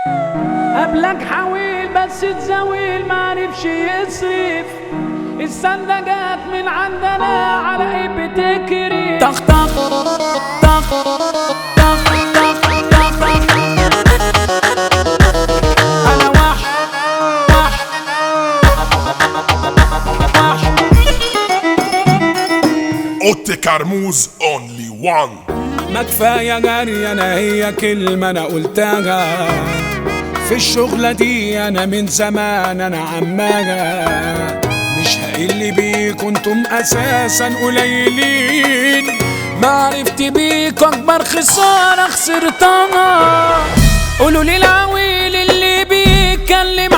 قبلك حاول بس تزاول معرفش يصرف السندة جات من عندنا على ايه بتكري طخ طخ طخ طخ طخ طخ انا وحش وحش وحش اوتي كرموز اونلي وان ما كفاية جري انا هي كلمة انا قلتها في الشغلة دي انا من زمان انا عماها مش هقل بيك انتم اساسا قليلين ما عرفت بيك اكبر خسارة خسرتها قولوا لي العويل اللي بيتكلم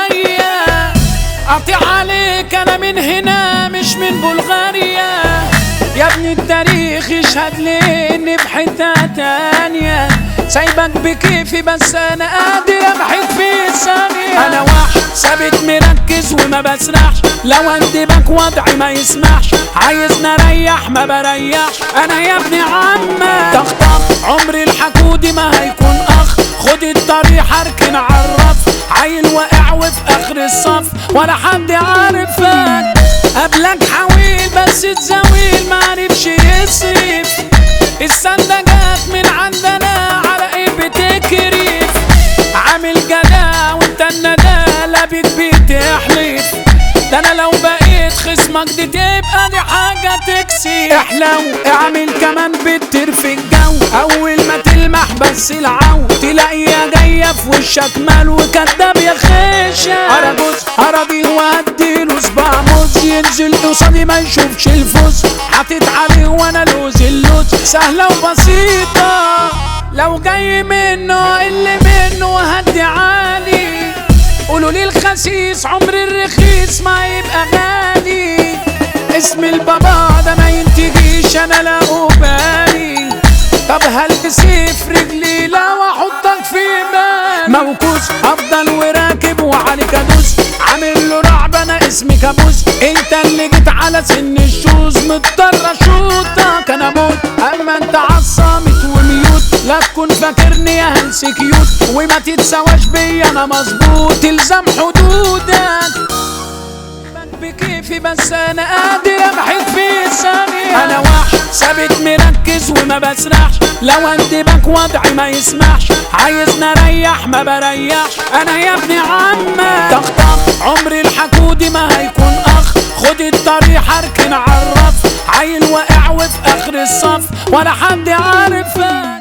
عليا اطيع عليك انا من هنا مش من بلغاريا يا ابني التاريخ يشهد لي اني بحتة تانية سايبك بكيفي بس انا قادر ابحث في ثانية انا واحد ثابت مركز وما بسرحش لو اندبك وضعي ما يسمحش عايز نريح ما بريحش انا يا ابني عمك طخطخ عمري الحكودي ما هيكون اخ خد الطريق اركن عالرف عيل واقع وفي اخر الصف ولا حد عارفك قبلك حويل بس تزاويل معرفش يصرف السندة جات من عندنا على ايه بتكرف عامل جدع وانت الندالة بيك بتحلف ده انا لو بقيت خصمك دي تبقى دي حاجة تكسي احلو اعمل كمان بتطير في الجو اول ما تلمح بس العو تلاقيها جاية في وشك مال وكداب يا خيشة اراجوز اراضي وهديله صباع موز ينزل قصادي ما يشوفش الفوز حاطط عليه وانا لوز اللوز سهلة وبسيطة لو جاي منه اللي منه هدي عالي قولوا لي الخسيس عمر الرخيص ما يبقى غالي اسم البابا ده ما ينتجيش انا لا بالي طب هل سيف رجلي لو احطك في بالي موكوس افضل وراكب وعليك ادوس عامل له رعب انا اسمي كابوس انت اللي جيت على سن الشوز مضطر اشوطك انا موت اما انت عصامت وميوت لا تكون فاكرني يا هلس كيوت وما تتسواش بيا انا مظبوط تلزم حدودك بكيفي بس انا قادر ابحث في ثانية انا واحد ثابت مركز وما بسرحش لو اندبك وضعي ما يسمحش عايز نريح ما بريحش انا يا ابني عمك طخطخ عمري الحكودي ما هيكون اخ خد الطريق اركن عالرف عيل واقع وفي اخر الصف ولا حد عارفك